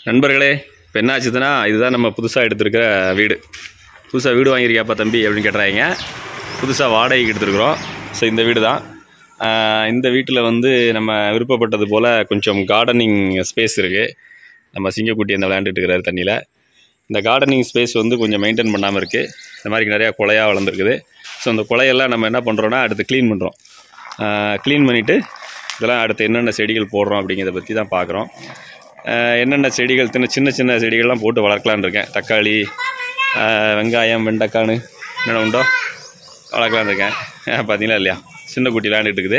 நண்பர்களே இப்போ என்ன ஆச்சுதுன்னா இதுதான் நம்ம புதுசாக எடுத்திருக்கிற வீடு புதுசாக வீடு வாங்கியிருக்கியாப்பா தம்பி அப்படின்னு கேட்டுறாங்க புதுசாக வாடகைக்கு எடுத்துருக்குறோம் ஸோ இந்த வீடு தான் ஆஹ் இந்த வீட்டில் வந்து நம்ம விருப்பப்பட்டது போல் கொஞ்சம் கார்டனிங் ஸ்பேஸ் இருக்குது நம்ம சிங்கக்குட்டி அந்த விளையாண்டுட்டு இருக்கிறாரு தண்ணியில் இந்த கார்டனிங் ஸ்பேஸ் வந்து கொஞ்சம் மெயின்டைன் பண்ணாமல் இருக்குது இந்த மாதிரி நிறையா குலையாக வளர்ந்துருக்குது ஸோ அந்த குலையெல்லாம் நம்ம என்ன பண்ணுறோன்னா அடுத்து க்ளீன் பண்ணுறோம் க்ளீன் பண்ணிவிட்டு இதெல்லாம் அடுத்து என்னென்ன செடிகள் போடுறோம் அப்படிங்கிறத பற்றி தான் பார்க்குறோம் ஆஹ் என்னென்ன செடிகள் சின்ன சின்ன சின்ன செடிகள்லாம் போட்டு வளர்க்கலான்னு இருக்கேன் தக்காளி ஆஹ் வெங்காயம் வெண்டைக்கானு என்னென்ன உண்டோ வளர்க்கலான்னு இருக்கேன் ஆஹ் பார்த்தீங்களா இல்லையா சின்ன குட்டி விளையாண்டுட்டு இருக்குது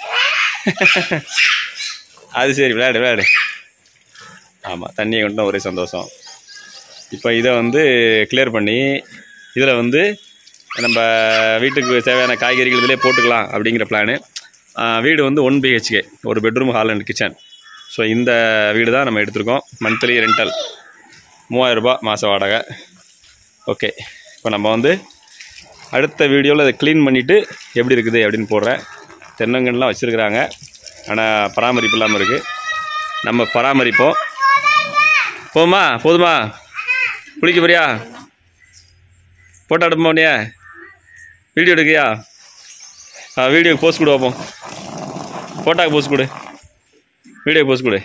அது சரி விளையாடு விளையாடு ஆமாம் தண்ணியை கொண்டு ஒரே சந்தோஷம் இப்போ இதை வந்து கிளியர் பண்ணி இதில் வந்து நம்ம வீட்டுக்கு தேவையான காய்கறிகள் இதிலே போட்டுக்கலாம் அப்படிங்கிற பிளானு வீடு வந்து ஒன் பிஹெச்கே ஒரு bedroom hall and kitchen so இந்த வீடு தான் நம்ம எடுத்திருக்கோம் மந்த்லி ரெண்டல் மூவாயிரரூபா மாத வாடகை ஓகே இப்போ நம்ம வந்து அடுத்த வீடியோவில் அதை க்ளீன் பண்ணிவிட்டு எப்படி இருக்குது அப்படின்னு போடுறேன் தென்னங்கன்றுலாம் வச்சுருக்குறாங்க ஆனால் பராமரிப்பு இல்லாமல் இருக்குது நம்ம பராமரிப்போம் போதுமா போதுமா குளிக்க போறியா ஃபோட்டோ எடுப்போம் உடனே வீடியோ எடுக்கியா ஆ வீடியோக்கு போஸ்ட் கொடு பார்ப்போம் ஃபோட்டோக்கு போஸ்ட் கொடு வீடியோக்கு போஸ்ட் கொடு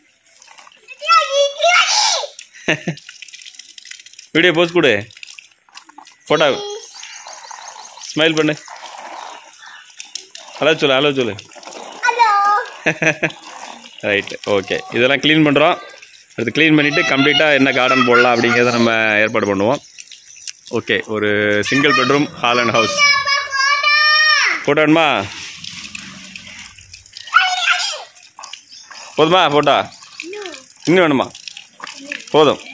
வீடியோ போஸ்ட் கொடு ஃபோட்டோ ஸ்மைல் பண்ணு ஹலோ சொல்லு ஹலோ சொல்லு ரைட்டு ஓகே இதெல்லாம் க்ளீன் பண்ணுறோம் அடுத்து க்ளீன் பண்ணிவிட்டு கம்ப்ளீட்டாக என்ன கார்டன் போடலாம் அப்படிங்கிறத நம்ம ஏற்பாடு பண்ணுவோம் ஓகே ஒரு single bedroom hall and house photo வேணுமா போதுமா ஃபோட்டோ இன்னும் வேணுமா போதும்